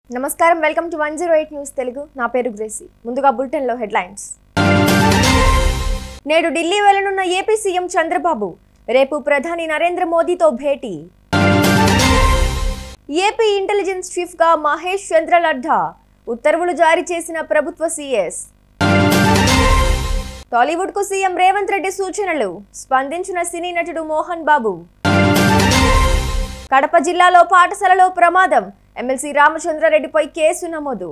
నమస్కారం welcome to one zero eight news Telugu నా పేరు గ్రేసి ముందుగా బులెటిన్లో హెడ్లైన్స్ నేడు ఢిల్లీ వెళ్లనున్న ఏపీ సీఎం చంద్రబాబు రేపు ప్రధాని నరేంద్ర మోదీతో భేటీ ఏపీ ఇంటెలిజెన్స్ చీఫ్గా మహేష్ చంద్ర లడ్డా ఉత్తర్వులు జారీ చేసిన ప్రభుత్వ సీఎస్ టాలీవుడ్కు సీఎం రేవంత్ రెడ్డి సూచనలు స్పందించిన సినీ నటుడు మోహన్ బాబు కడప జిల్లాలో పాఠశాలలో ప్రమాదం ఎమ్మెల్సీ రామచంద్రారెడ్డిపై కేసు నమోదు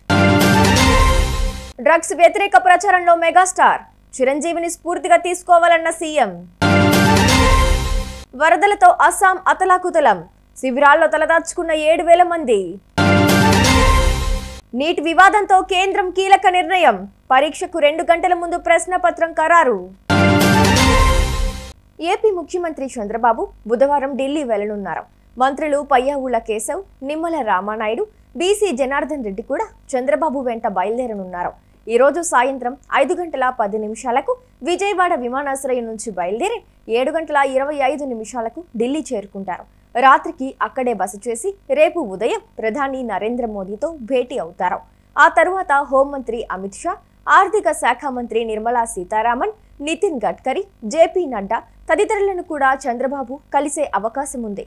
డ్రగ్స్ వ్యతిరేక ప్రచారంలో మెగాస్టార్ చిరంజీవిని స్ఫూర్తిగా తీసుకోవాలన్న సీఎం వరదలతో అస్సాం అతలాకుతలం శిబిరాల్లో తలదాచుకున్న ఏడు వేల మంది నీట్ వివాదంతో కేంద్రం కీలక నిర్ణయం పరీక్షకు రెండు గంటల ముందు ప్రశ్నపత్రం ఖరారు ఏపీ ముఖ్యమంత్రి చంద్రబాబు బుధవారం ఢిల్లీ వెళ్లనున్నారు మంత్రులు పయ్యావుల కేశవ్ నిమ్మల రామానాయుడు బీసీ జనార్దన్ రెడ్డి కూడా చంద్రబాబు వెంట బయలుదేరనున్నారు ఈ రోజు సాయంత్రం ఐదు గంటల పది నిమిషాలకు విజయవాడ విమానాశ్రయం నుంచి బయలుదేరి ఏడు గంటల ఇరవై ఐదు నిమిషాలకు ఢిల్లీ చేరుకుంటారు రాత్రికి అక్కడే బస చేసి రేపు ఉదయం ప్రధాని నరేంద్ర మోదీతో భేటీ అవుతారు ఆ తరువాత హోంమంత్రి అమిత్ షా ఆర్థిక శాఖ మంత్రి నిర్మలా సీతారామన్ నితిన్ గడ్కరీ జేపీ నడ్డా తదితరులను కూడా చంద్రబాబు కలిసే అవకాశం ఉంది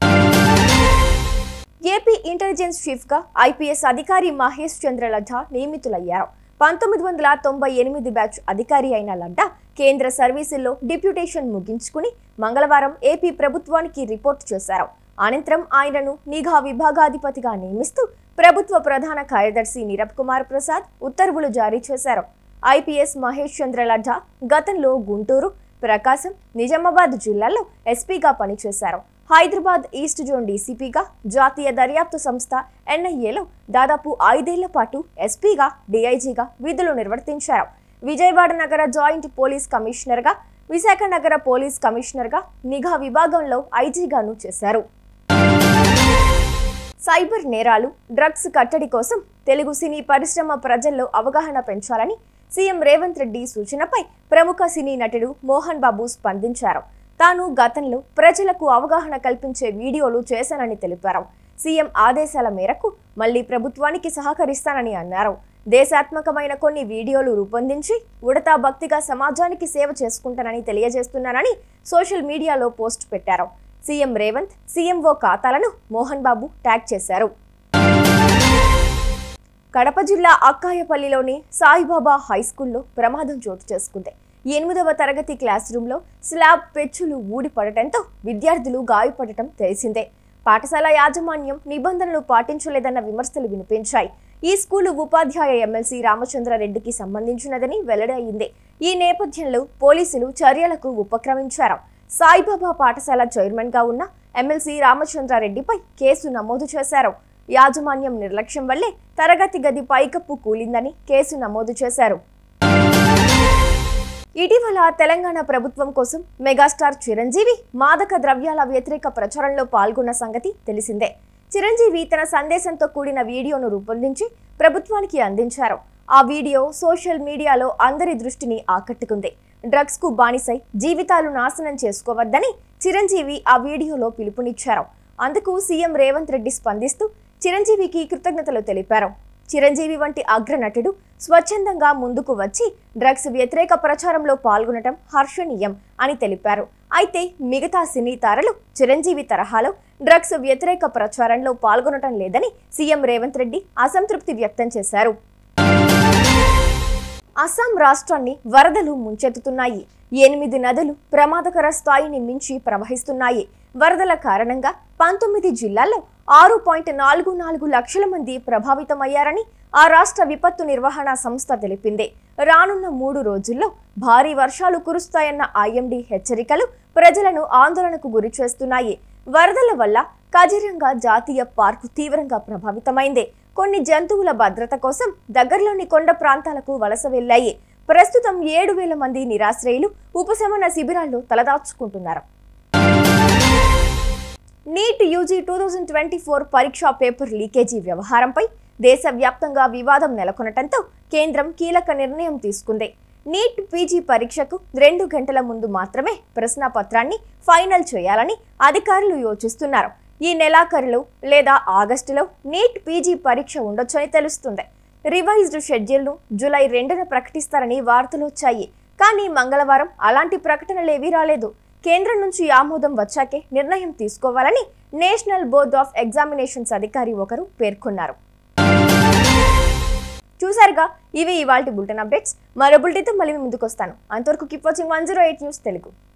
ఏపీ ఇంటెలిజెన్స్ చీఫ్ గా ఐపీఎస్ అధికారి మహేష్ చంద్ర లడ్డా నియమితులయ్యారు పంతొమ్మిది వందల తొంభై ఎనిమిది బ్యాచ్ అధికారి అయిన లడ్డా కేంద్ర సర్వీసుల్లో డిప్యూటేషన్ ముగించుకుని మంగళవారం ఏపీ ప్రభుత్వానికి రిపోర్ట్ చేశారు అనంతరం ఆయనను నిఘా విభాగాధిపతిగా నియమిస్తూ ప్రభుత్వ ప్రధాన కార్యదర్శి నీరబ్ కుమార్ ప్రసాద్ ఉత్తర్వులు జారీ చేశారు ఐపీఎస్ మహేష్ చంద్ర లడ్డా గతంలో గుంటూరు ప్రకాశం నిజామాబాద్ జిల్లాల్లో ఎస్పీగా పనిచేశారు హైదరాబాద్ ఈస్ట్ జోన్ డీసీపీగా జాతీయ దర్యాప్తు సంస్థ ఎన్ఐఏలో దాదాపు ఐదేళ్ల పాటు ఎస్పీగా డీఐజీగా విధులు నిర్వర్తించారు విజయవాడ నగర జాయింట్ పోలీస్ కమిషనర్గా విశాఖ నగర పోలీస్ కమిషనర్గా నిఘా విభాగంలో ఐజీగాను చేశారు సైబర్ నేరాలు డ్రగ్స్ కట్టడి కోసం తెలుగు సినీ పరిశ్రమ ప్రజల్లో అవగాహన పెంచాలని సీఎం రేవంత్ రెడ్డి సూచనపై ప్రముఖ సినీ నటుడు మోహన్ బాబు స్పందించారు తాను గతంలో ప్రజలకు అవగాహన కల్పించే వీడియోలు చేశానని తెలిపారు సీఎం ఆదేశాల మేరకు మళ్లీ ప్రభుత్వానికి సహకరిస్తానని అన్నారు దేశాత్మకమైన కొన్ని వీడియోలు రూపొందించి ఉడతా భక్తిగా సమాజానికి సేవ చేసుకుంటానని తెలియజేస్తున్నానని సోషల్ మీడియాలో పోస్ట్ పెట్టారు సీఎం రేవంత్ సీఎంఓ ఖాతాలను మోహన్ బాబు ట్యాగ్ చేశారు కడప జిల్లా అక్కాయపల్లిలోని సాయిబాబా హై స్కూల్లో ప్రమాదం చోటు చేసుకుంది ఎనిమిదవ తరగతి క్లాస్ రూమ్లో స్లాబ్ పెచ్చులు ఊడిపడటంతో విద్యార్థులు గాయపడటం తెలిసిందే పాఠశాల యాజమాన్యం నిబంధనలు పాటించలేదన్న విమర్శలు వినిపించాయి ఈ స్కూలు ఉపాధ్యాయ ఎమ్మెల్సీ రామచంద్రారెడ్డికి సంబంధించినదని వెల్లడైంది ఈ నేపథ్యంలో పోలీసులు చర్యలకు ఉపక్రమించారు సాయిబాబా పాఠశాల చైర్మన్ గా ఉన్న ఎమ్మెల్సీ రామచంద్రారెడ్డిపై కేసు నమోదు చేశారు యాజమాన్యం నిర్లక్ష్యం వల్లే తరగతి గది పైకప్పు కూలిందని కేసు నమోదు చేశారు ఇటీవల తెలంగాణ ప్రభుత్వం కోసం మెగాస్టార్ చిరంజీవి మాదక ద్రవ్యాల వ్యతిరేక ప్రచారంలో పాల్గొన్న సంగతి తెలిసిందే చిరంజీవి తన సందేశంతో కూడిన వీడియోను రూపొందించి ప్రభుత్వానికి అందించారు ఆ వీడియో సోషల్ మీడియాలో అందరి దృష్టిని ఆకట్టుకుంది డ్రగ్స్ కు బానిసై జీవితాలు నాశనం చేసుకోవద్దని చిరంజీవి ఆ వీడియోలో పిలుపునిచ్చారు అందుకు సీఎం రేవంత్ రెడ్డి స్పందిస్తూ చిరంజీవికి కృతజ్ఞతలు తెలిపారు చిరంజీవి వంటి అగ్రనటుడు స్వచ్ఛందంగా ముందుకు వచ్చి డ్రగ్స్ వ్యతిరేక ప్రచారంలో పాల్గొనడం హర్షణీయం అని తెలిపారు అయితే మిగతా సినీ తారలు చిరంజీవి తరహాలో డ్రగ్స్ వ్యతిరేక ప్రచారంలో పాల్గొనడం లేదని సీఎం రేవంత్ రెడ్డి అసంతృప్తి వ్యక్తం చేశారు అస్సాం రాష్ట్రాన్ని వరదలు ముంచెత్తుతున్నాయి ఎనిమిది నదులు ప్రమాదకర స్థాయిని మించి ప్రవహిస్తున్నాయి వరదల కారణంగా పంతొమ్మిది జిల్లాల్లో ఆరు పాయింట్ నాలుగు నాలుగు లక్షల మంది ప్రభావితమయ్యారని ఆ రాష్ట్ర విపత్తు నిర్వహణ సంస్థ తెలిపింది రానున్న మూడు రోజుల్లో భారీ వర్షాలు కురుస్తాయన్న ఐఎండీ హెచ్చరికలు ప్రజలను ఆందోళనకు గురి చేస్తున్నాయి వరదల వల్ల కజిరంగా జాతీయ పార్కు తీవ్రంగా ప్రభావితమైంది కొన్ని జంతువుల భద్రత కోసం దగ్గరలోని కొండ ప్రాంతాలకు వలస వెళ్లాయి ప్రస్తుతం ఏడు వేల మంది నిరాశ్రయులు ఉపశమన శిబిరాల్లో తలదాచుకుంటున్నారు NEET UG two thousand twenty four పరీక్షా పేపర్ లీకేజీ వ్యవహారంపై దేశవ్యాప్తంగా వివాదం నెలకొనటంతో కేంద్రం కీలక నిర్ణయం తీసుకుంది నీట్ పీజీ పరీక్షకు రెండు గంటల ముందు మాత్రమే ప్రశ్నపత్రాన్ని ఫైనల్ చేయాలని అధికారులు యోచిస్తున్నారు ఈ నెలాఖరులో లేదా ఆగస్టులో నీట్ పీజీ పరీక్ష ఉండొచ్చని తెలుస్తుంది రివైజ్డ్ షెడ్యూల్ను జూలై రెండున ప్రకటిస్తారని వార్తలు వచ్చాయి కానీ మంగళవారం అలాంటి ప్రకటనలేవీ రాలేదు కేంద్రం నుంచి ఆమోదం వచ్చాకే నిర్ణయం తీసుకోవాలని నేషనల్ బోర్డ్ ఆఫ్ ఎగ్జామినేషన్స్ అధికారి ఒకరు పేర్కొన్నారు చూసారుగా ఇవి ఇవాళ బులెటిన్ అప్డేట్స్ మరో బులెటిన్తో మళ్ళీ మీ ముందుకు వస్తాను అంతవరకు keep watching one zero eight news Telugu